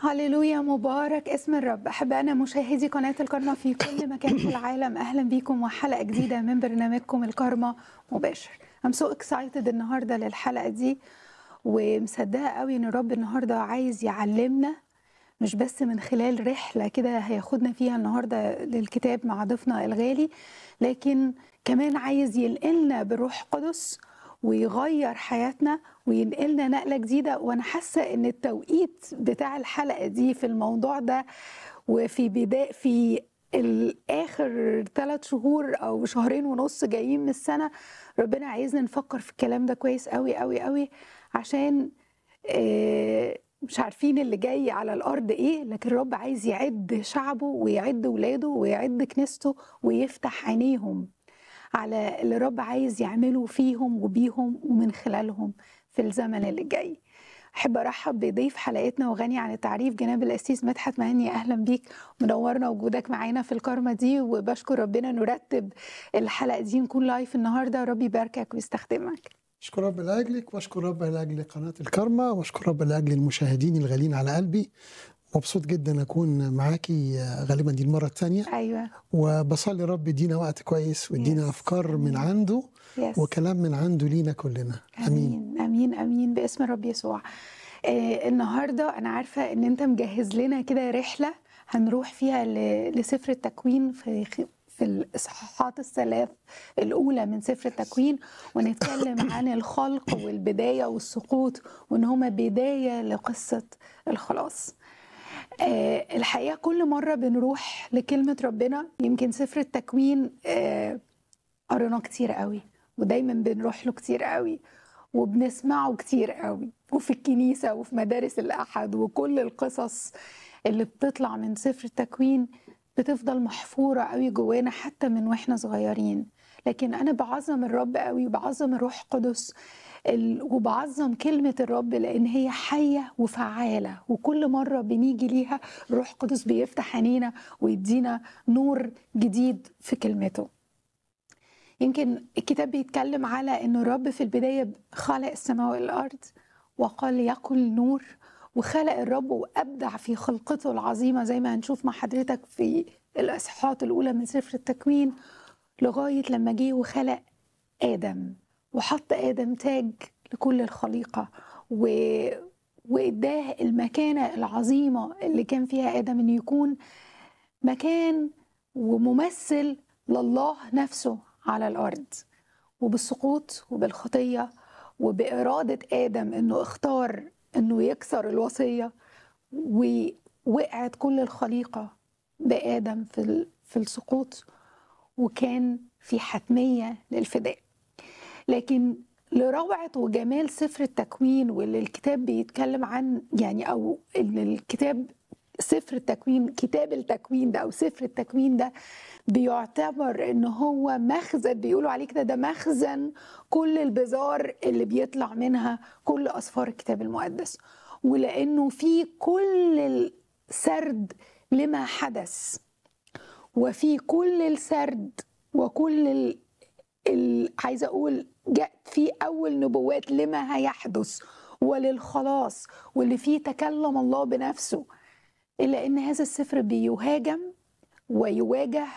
هللويا مبارك اسم الرب احبائنا مشاهدي قناه الكرمه في كل مكان في العالم اهلا بيكم وحلقه جديده من برنامجكم الكرمه مباشر I'm so excited النهارده للحلقه دي ومصدقه قوي ان الرب النهارده عايز يعلمنا مش بس من خلال رحله كده هياخدنا فيها النهارده للكتاب مع ضيفنا الغالي لكن كمان عايز ينقلنا بالروح القدس ويغير حياتنا وينقلنا نقله جديده وانا حاسه ان التوقيت بتاع الحلقه دي في الموضوع ده وفي بدايه في الاخر ثلاث شهور او شهرين ونص جايين من السنه ربنا عايزنا نفكر في الكلام ده كويس قوي قوي قوي عشان آه، مش عارفين اللي جاي على الارض ايه لكن الرب عايز يعد شعبه ويعد ولاده ويعد كنيسته ويفتح عينيهم على اللي الرب عايز يعمله فيهم وبيهم ومن خلالهم في الزمن اللي جاي احب ارحب بضيف حلقتنا وغني عن التعريف جناب القسيس مدحت مهني اهلا بيك منورنا وجودك معانا في الكرمه دي وبشكر ربنا نرتب الحلقه دي نكون لايف النهارده ربي يباركك ويستخدمك اشكر رب لاجلك واشكر رب لاجل قناه الكرمه واشكر رب لاجل المشاهدين الغاليين على قلبي مبسوط جدا اكون معاكي غالبا دي المره الثانيه ايوه وبصلي رب يدينا وقت كويس ويدينا Yes. افكار من عنده يس وكلام من عنده لينا كلنا امين امين امين امين باسم الرب يسوع آه النهارده انا عارفه ان انت مجهز لنا كده رحله هنروح فيها ل- لسفر التكوين في في الاصحاحات الثلاث الاولى من سفر التكوين ونتكلم عن الخلق والبدايه والسقوط وان هما بدايه لقصه الخلاص آه الحقيقه كل مره بنروح لكلمه ربنا يمكن سفر التكوين آه قريناه كتير قوي ودايما بنروح له كتير قوي وبنسمعه كتير قوي وفي الكنيسة وفي مدارس الأحد وكل القصص اللي بتطلع من سفر التكوين بتفضل محفورة قوي جوانا حتى من واحنا صغيرين لكن أنا بعظم الرب قوي وبعظم الروح القدس ال- وبعظم كلمة الرب لأن هي حية وفعالة وكل مرة بنيجي ليها الروح القدس بيفتح عينينا ويدينا نور جديد في كلمته يمكن الكتاب بيتكلم على ان الرب في البدايه خلق السماء والارض وقال يكن نور وخلق الرب وابدع في خلقته العظيمه زي ما هنشوف مع حضرتك في الاصحاحات الاولى من سفر التكوين لغايه لما جه وخلق ادم وحط ادم تاج لكل الخليقه و... واداه المكانه العظيمه اللي كان فيها ادم انه يكون مكان وممثل لله نفسه على الارض وبالسقوط وبالخطيه وباراده ادم انه اختار انه يكسر الوصيه ووقعت كل الخليقه بادم في ال- في السقوط وكان في حتميه للفداء لكن لروعة وجمال سفر التكوين واللي الكتاب بيتكلم عن يعني أو إن الكتاب سفر التكوين كتاب التكوين ده أو سفر التكوين ده بيعتبر إن هو مخزن بيقولوا عليه كده ده مخزن كل البذار اللي بيطلع منها كل أسفار الكتاب المقدس ولأنه في كل السرد لما حدث وفي كل السرد وكل ال... ال... عايزه اقول جاء في اول نبوات لما هيحدث وللخلاص واللي فيه تكلم الله بنفسه الا ان هذا السفر بيهاجم ويواجه